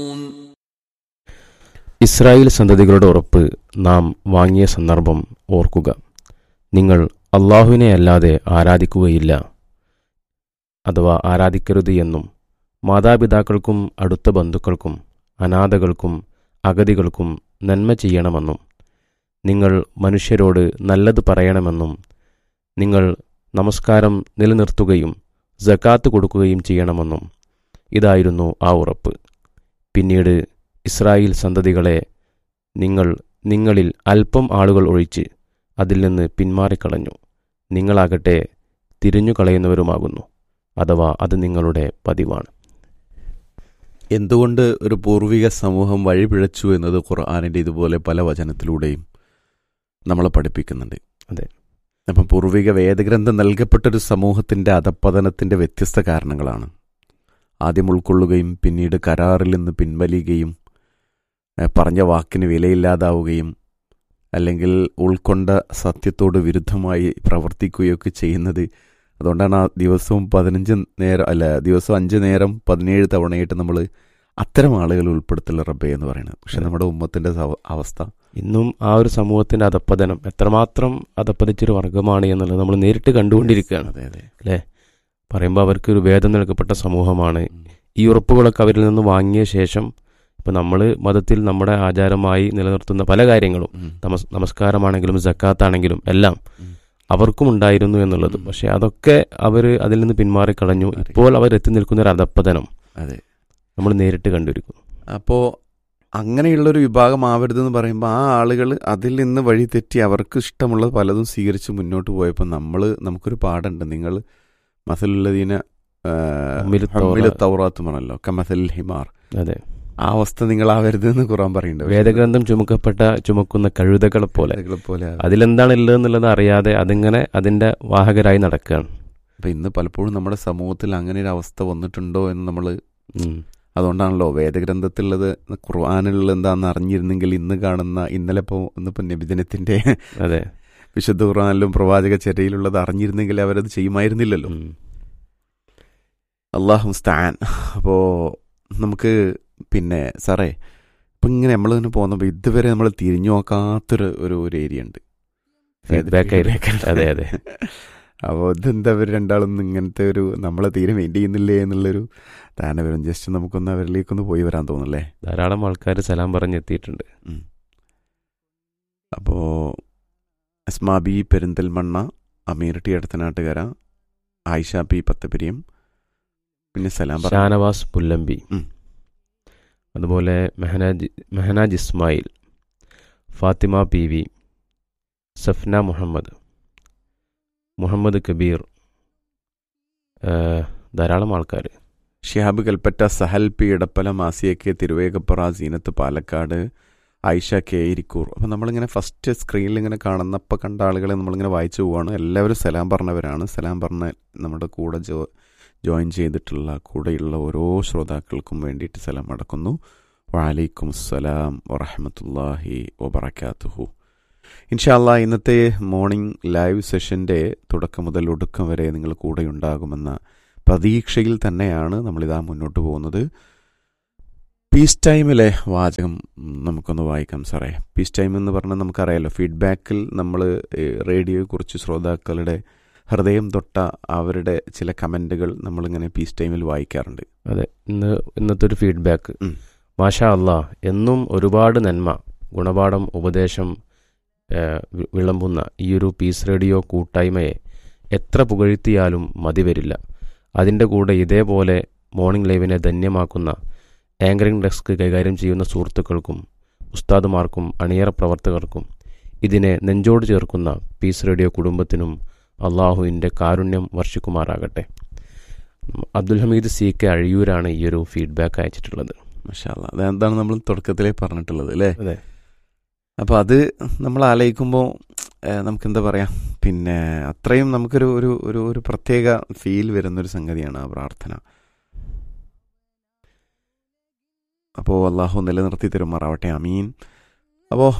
Israel സന്തതികളുടെ ഉറപ്പ് നാം വാങ്ങിയ സന്ദർഭം ഓർക്കുക നിങ്ങൾ അള്ളാഹുവിനെ അല്ലാതെ ആരാധിക്കുകയില്ല അഥവാ ആരാധിക്കരുത് എന്നും മാതാപിതാക്കൾക്കും അടുത്ത ബന്ധുക്കൾക്കും അനാഥകൾക്കും അഗതികൾക്കും നന്മ ചെയ്യണമെന്നും നിങ്ങൾ മനുഷ്യരോട് നല്ലത് പറയണമെന്നും നിങ്ങൾ നമസ്കാരം നിലനിർത്തുകയും ജക്കാത്ത് കൊടുക്കുകയും ചെയ്യണമെന്നും ഇതായിരുന്നു ആ ഉറപ്പ് പിന്നീട് ഇസ്രായേൽ സന്തതികളെ നിങ്ങൾ നിങ്ങളിൽ അല്പം ആളുകൾ ഒഴിച്ച് അതിൽ നിന്ന് പിന്മാറിക്കളഞ്ഞു നിങ്ങളാകട്ടെ തിരിഞ്ഞു കളയുന്നവരുമാകുന്നു അഥവാ അത് നിങ്ങളുടെ പതിവാണ് എന്തുകൊണ്ട് ഒരു പൂർവിക സമൂഹം വഴിപിഴച്ചു എന്നത് ഖുർആാനിൻ്റെ ഇതുപോലെ പല വചനത്തിലൂടെയും നമ്മളെ പഠിപ്പിക്കുന്നുണ്ട് അതെ. അപ്പം പൂർവിക വേദഗ്രന്ഥം നൽകപ്പെട്ടൊരു സമൂഹത്തിൻ്റെ അധപ്പതനത്തിൻ്റെ വ്യത്യസ്ത കാരണങ്ങളാണ് ആദ്യം ഉൾക്കൊള്ളുകയും പിന്നീട് കരാറിൽ നിന്ന് പിൻവലിയുകയും ഏഹ് പറഞ്ഞ വാക്കിന് വിലയില്ലാതാവുകയും അല്ലെങ്കിൽ ഉൾക്കൊണ്ട സത്യത്തോട് വിരുദ്ധമായി പ്രവർത്തിക്കുകയൊക്കെ ചെയ്യുന്നത് അതുകൊണ്ടാണ് ആ ദിവസവും പതിനഞ്ച് നേരം അല്ല ദിവസവും അഞ്ച് നേരം പതിനേഴ് തവണയായിട്ട് നമ്മൾ അത്തരം ആളുകൾ ഉൾപ്പെടുത്തുള്ള റബ്ബെ എന്ന് പറയുന്നത് പക്ഷെ അതെ. നമ്മുടെ ഉമ്മത്തിന്റെ സവ- അവസ്ഥ ഇന്നും ആ ഒരു സമൂഹത്തിന്റെ അധപ്പതനം എത്രമാത്രം അധപ്പതിച്ചൊരു വർഗമാണ് എന്നുള്ളത് നമ്മൾ നേരിട്ട് കണ്ടുകൊണ്ടിരിക്കുകയാണ് അതെ അതെ പറയുമ്പോൾ അവർക്ക് ഒരു വേദം നൽകപ്പെട്ട സമൂഹമാണ് ഈ ഉറപ്പുകളൊക്കെ അവരിൽ നിന്ന് വാങ്ങിയ ശേഷം ഇപ്പം നമ്മൾ മതത്തിൽ നമ്മുടെ ആചാരമായി നിലനിർത്തുന്ന പല കാര്യങ്ങളും ഉം. നമസ് നമസ്കാരമാണെങ്കിലും ജക്കാത്താണെങ്കിലും എല്ലാം ഉം. അവർക്കും ഉണ്ടായിരുന്നു എന്നുള്ളത് ഉം. പക്ഷെ അതൊക്കെ അവർ അതിൽ നിന്ന് പിന്മാറിക്കളഞ്ഞു മാറി. ഇപ്പോൾ അവർ എത്തി നിൽക്കുന്ന ഒരു അധപ്പതനം അതെ നമ്മൾ നേരിട്ട് കണ്ടിരിക്കുന്നു അപ്പോൾ അങ്ങനെയുള്ളൊരു വിഭാഗം ആവരുതെന്ന് പറയുമ്പോൾ ആ ആളുകൾ അതിൽ നിന്ന് വഴി തെറ്റി അവർക്ക് ഇഷ്ടമുള്ള പലതും സ്വീകരിച്ച് മുന്നോട്ട് പോയപ്പോൾ നമ്മൾ നമുക്കൊരു പാടുണ്ട് നിങ്ങൾ മസലുള്ളദീന ഹമ്മിലു തൗറാ- തൗറാത്തുമാണല്ലോ കമസൽ ഹിമാർ അതെ ആ അവസ്ഥ നിങ്ങൾ ആവരുതെന്ന് ഖുറാൻ പറയുന്നുണ്ട് വേദഗ്രന്ഥം ചുമക്കപ്പെട്ട ചുമക്കുന്ന കഴുതകളെ പോലെ ആളുകളെ പോലെ അതിലെന്താണ് ഉള്ളത് എന്നുള്ളത് അറിയാതെ അതിങ്ങനെ അതിന്റെ വാഹകരായി നടക്കുകയാണ് അപ്പൊ ഇന്ന് പലപ്പോഴും നമ്മുടെ സമൂഹത്തിൽ അങ്ങനെ ഒരു അവസ്ഥ വന്നിട്ടുണ്ടോ എന്ന് നമ്മൾ ഉം. അതുകൊണ്ടാണല്ലോ വേദഗ്രന്ഥത്തിലുള്ളത് ഖുർആാനിലുള്ളത് എന്താണെന്ന് അറിഞ്ഞിരുന്നെങ്കിൽ ഇന്ന് കാണുന്ന ഇന്നലെ ഇപ്പോൾ ഇന്നിപ്പോൾ നബിദിനത്തിന്റെ അതെ വിശുദ്ധ ഖുർആാനിലും പ്രവാചക ചര്യയിലുള്ളത് അറിഞ്ഞിരുന്നെങ്കിൽ അവരത് ചെയ്യുമായിരുന്നില്ലല്ലോ ഉം. അള്ളാഹു മുസ്താൻ അപ്പോൾ നമുക്ക് പിന്നെ സാറേ ഇപ്പം ഇങ്ങനെ നമ്മൾ തന്നെ പോകുന്നപ്പോൾ ഇതുവരെ നമ്മൾ തിരിഞ്ഞു നോക്കാത്തൊരു ഒരു ഒരു ഏരിയ ഉണ്ട് Feedback ആയിരിക്കും. അതെ, അതെ. അപ്പോൾ ഇതെന്താ അവർ രണ്ടാളും ഇങ്ങനത്തെ ഒരു നമ്മളെ തീരെ മെയിൻ ചെയ്യുന്നില്ലേ എന്നുള്ളൊരു താനെ വരും ജസ്റ്റ് നമുക്കൊന്ന് അവരിലേക്കൊന്ന് പോയി വരാൻ തോന്നുന്നല്ലേ ധാരാളം ആൾക്കാർ സലാം പറഞ്ഞെത്തിയിട്ടുണ്ട് അപ്പോൾ അസ്മാബി പെരിന്തൽമണ്ണ അമീർ ടി അടുത്തനാട്ടുകര ആയിഷ പി പത്തപിരിയം പിന്നെ സലാം പറഞ്ഞു ഷാനവാസ് പുല്ലമ്പി ഉം. അതുപോലെ മെഹനാജ് മെഹനാജ് ഇസ്മായിൽ ഫാത്തിമ പി വി സഫ്ന മുഹമ്മദ് മുഹമ്മദ് കബീർ ആ, ധാരാളം ആൾക്കാർ Shihab Kalpetta Sahal P Edappal Masiya K Thiruvegappura Seenath Palakkad Ayisha K Irikkur അപ്പം നമ്മളിങ്ങനെ ഫസ്റ്റ് സ്ക്രീനിൽ ഇങ്ങനെ കാണുന്ന അപ്പം കണ്ട ആളുകളെ നമ്മളിങ്ങനെ വായിച്ചു പോവാണ് എല്ലാവരും സലാം പറഞ്ഞവരാണ് സലാം പറഞ്ഞ നമ്മുടെ കൂടെ ജോ ജോയിൻ ചെയ്തിട്ടുള്ള കൂടെയുള്ള ഓരോ ശ്രോതാക്കൾക്കും വേണ്ടിയിട്ട് സലാം അടക്കുന്നു വലൈക്കും അസ്സലാം വറഹമത്തല്ലാഹി വബർക്കാത്തുഹു ഇൻഷാല്ല ഇന്നത്തെ മോർണിംഗ് ലൈവ് സെഷൻ്റെ തുടക്കം മുതൽ ഒടുക്കം വരെ നിങ്ങൾ കൂടെ ഉണ്ടാകുമെന്ന പ്രതീക്ഷയിൽ തന്നെയാണ് നമ്മളിതാ മുന്നോട്ട് പോകുന്നത് പീസ് ടൈമിലെ വാചകം ഉം, നമുക്കൊന്ന് വായിക്കാം സാറേ പീസ് ടൈം എന്ന് പറഞ്ഞാൽ നമുക്കറിയാലോ ഫീഡ്ബാക്കിൽ നമ്മൾ റേഡിയോയെക്കുറിച്ച് ശ്രോതാക്കളുടെ ഹൃദയം തൊട്ട അവരുടെ ചില കമൻറ്റുകൾ നമ്മളിങ്ങനെ പീസ് ടൈമിൽ വായിക്കാറുണ്ട് അതെ ഇന്ന് ഇന്നത്തെ ഒരു ഫീഡ്ബാക്ക് ഉം. മാഷാ അല്ലാ എന്നും ഒരുപാട് നന്മ ഗുണപാഠം ഉപദേശം ആ, വി- വിളമ്പുന്ന ഈ ഒരു പീസ് റേഡിയോ കൂട്ടായ്മയെ എത്ര പുകഴ്ത്തിയാലും മതി വരില്ല അതിൻ്റെ കൂടെ ഇതേപോലെ മോർണിംഗ് ലൈവിനെ ധന്യമാക്കുന്ന ആങ്കറിംഗ് ഡെസ്ക് കൈകാര്യം ചെയ്യുന്ന സുഹൃത്തുക്കൾക്കും ഉസ്താദുമാർക്കും അണിയറ പ്രവർത്തകർക്കും ഇതിനെ നെഞ്ചോട് ചേർക്കുന്ന പീസ് റേഡിയോ കുടുംബത്തിനും അള്ളാഹുവിൻ്റെ കാരുണ്യം വർഷിക്കുമാറാകട്ടെ അബ്ദുൽ ഹമീദ് സി കെ അഴിയൂരാണ് ഈ ഒരു ഫീഡ്ബാക്ക് അയച്ചിട്ടുള്ളത് മഷാല്ല അതെന്താണ് നമ്മൾ തുടക്കത്തിലേ പറഞ്ഞിട്ടുള്ളത് അല്ലേ അതെ അപ്പോൾ അത് നമ്മൾ ആലോചിക്കുമ്പോൾ നമുക്ക് എന്താ പറയാ പിന്നെ അത്രയും നമുക്കൊരു ഒരു ഒരു ഒരു പ്രത്യേക ഫീൽ വരുന്നൊരു സംഗതിയാണ് ആ പ്രാർത്ഥന അപ്പോൾ അള്ളാഹു നിലനിർത്തി തരുമാറാവട്ടെ അമീൻ അപ്പോൾ